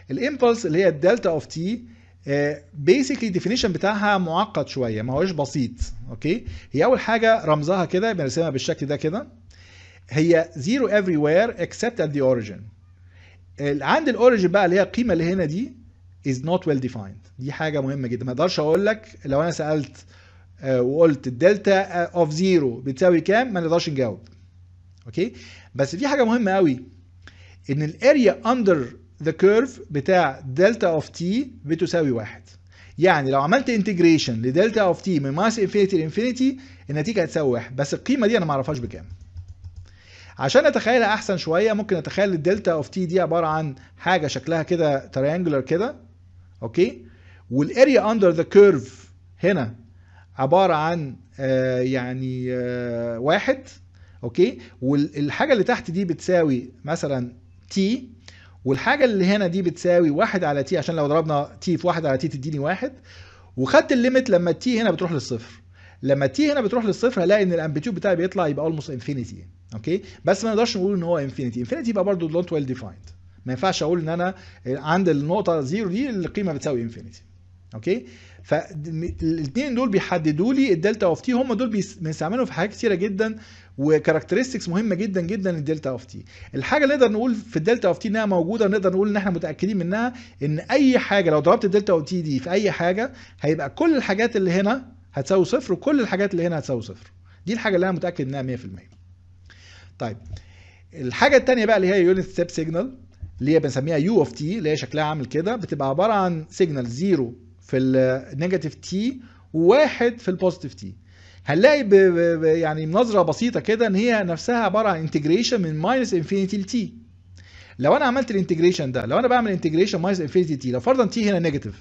الامبلس اللي هي الدلتا اوف تي بيسكلي ديفينيشن بتاعها معقد شويه ما هوش بسيط اوكي هي اول حاجه رمزها كده بنرسمها بالشكل ده كده هي zero everywhere except at the origin ال- عند الاوريجن بقى اللي هي القيمه اللي هنا دي is not well defined دي حاجه مهمه جدا ما اقدرش اقول لك لو انا سالت آه، وقلت الدلتا اوف زيرو بتساوي كام ما نقدرش نجاوب اوكي بس في حاجه مهمه قوي ان الاريا اندر ذا كيرف بتاع دلتا اوف تي بتساوي واحد يعني لو عملت انتجريشن لدلتا اوف تي من ماينس انفينيتي لانفينيتي النتيجه هتساوي واحد بس القيمه دي انا ما اعرفهاش بكام عشان نتخيلها احسن شويه ممكن نتخيل الدلتا اوف تي دي عباره عن حاجه شكلها كده تريانجولار كده اوكي والاريا اندر ذا كيرف هنا عباره عن آه يعني آه واحد اوكي والحاجه اللي تحت دي بتساوي مثلا تي والحاجه اللي هنا دي بتساوي واحد على تي عشان لو ضربنا تي في واحد على تي تديني واحد وخدت الليميت لما التي هنا بتروح للصفر لما التي هنا بتروح للصفر هلاقي ان الامبليتيود بتاعي بيطلع يبقى اولموست انفينيتي اوكي بس ما نقدرش نقول ان هو انفينيتي انفينيتي يبقى برضه نوت ويل ديفايند ما ينفعش اقول ان انا عند النقطه زيرو دي القيمه بتساوي انفينيتي اوكي فالاثنين دول بيحددوا لي الدلتا اوف تي هم دول بيس- بنستعملهم في حاجات كتيره جدا وكاركترستكس مهمه جدا جدا للدلتا اوف تي الحاجه اللي نقدر نقول في الدلتا اوف تي انها موجوده نقدر نقول ان احنا متاكدين منها ان اي حاجه لو ضربت الدلتا اوف تي دي في اي حاجه هيبقى كل الحاجات اللي هنا هتساوي صفر وكل الحاجات اللي هنا هتساوي صفر دي الحاجه اللي انا متاكد منها 100% طيب الحاجه الثانيه بقى اللي هي يونت ستيب سيجنال اللي هي بنسميها يو اوف تي اللي هي شكلها عامل كده بتبقى عباره عن سيجنال زيرو في النيجاتيف تي وواحد في البوزيتيف تي هنلاقي ب ب ب يعني نظره بسيطه كده ان هي نفسها عباره عن انتجريشن من ماينس انفينيتي لتي لو انا عملت الانتجريشن ده لو انا بعمل انتجريشن ماينس انفينيتي تي لو فرضا تي هنا نيجاتيف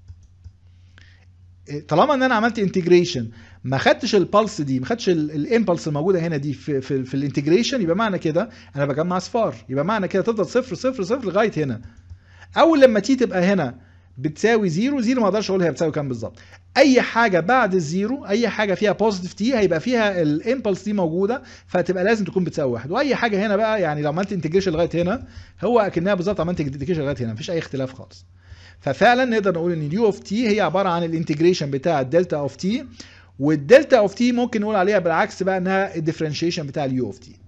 طالما ان انا عملت انتجريشن ما خدتش البلس دي ما خدتش الامبلس الموجوده هنا دي في في, في الانتجريشن يبقى معنى كده انا بجمع اصفار يبقى معنى كده تفضل صفر صفر صفر لغايه هنا اول لما تي تبقى هنا بتساوي زيرو زيرو ما اقدرش اقول هي بتساوي كام بالظبط اي حاجه بعد الزيرو اي حاجه فيها بوزيتيف تي هيبقى فيها الامبلس دي موجوده فتبقى لازم تكون بتساوي واحد واي حاجه هنا بقى يعني لو عملت انتجريشن لغايه هنا هو اكنها بالظبط عملت انتجريشن لغايه هنا مفيش اي اختلاف خالص ففعلا نقدر نقول ان اليو اوف تي هي عباره عن الانتجريشن بتاع الدلتا اوف تي والدلتا اوف تي ممكن نقول عليها بالعكس بقى انها الديفرنشيشن بتاع اليو اوف تي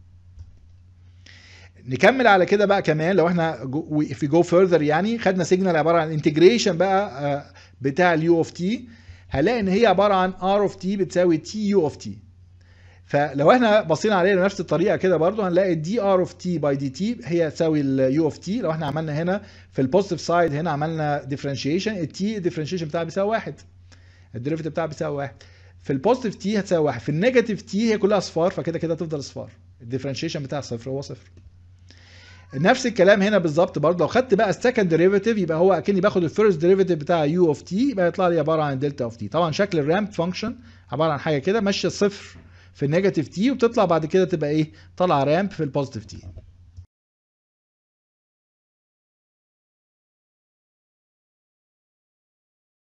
نكمل على كده بقى كمان لو احنا في جو فurther يعني خدنا سيجنال عباره عن انتجريشن بقى آه، بتاع اليو اوف تي هنلاقي ان هي عباره عن ار اوف تي بتساوي تي يو اوف تي فلو احنا بصينا عليها بنفس الطريقه كده برضو هنلاقي دي ار اوف تي باي دي تي هي تساوي اليو اوف تي لو احنا عملنا هنا في البوزيتيف سايد هنا عملنا ديفرنشيشن التي الديفرنشيشن بتاعها بيساوي واحد الديريفيتيف بتاعها بيساوي واحد في البوزيتيف تي هتساوي واحد في النيجاتيف تي هي كلها اصفار فكده كده تفضل اصفار الديفرنشيشن بتاع صفر هو صفر نفس الكلام هنا بالظبط برضه لو خدت بقى السكند ديريفيتيف يبقى هو اكني باخد الفيرست ديريفيتيف بتاع يو اوف تي يبقى يطلع لي عباره عن دلتا اوف تي طبعا شكل الرامب فانكشن عباره عن حاجه كده ماشيه صفر في النيجاتيف تي وبتطلع بعد كده تبقى ايه طالعه رامب في البوزيتيف تي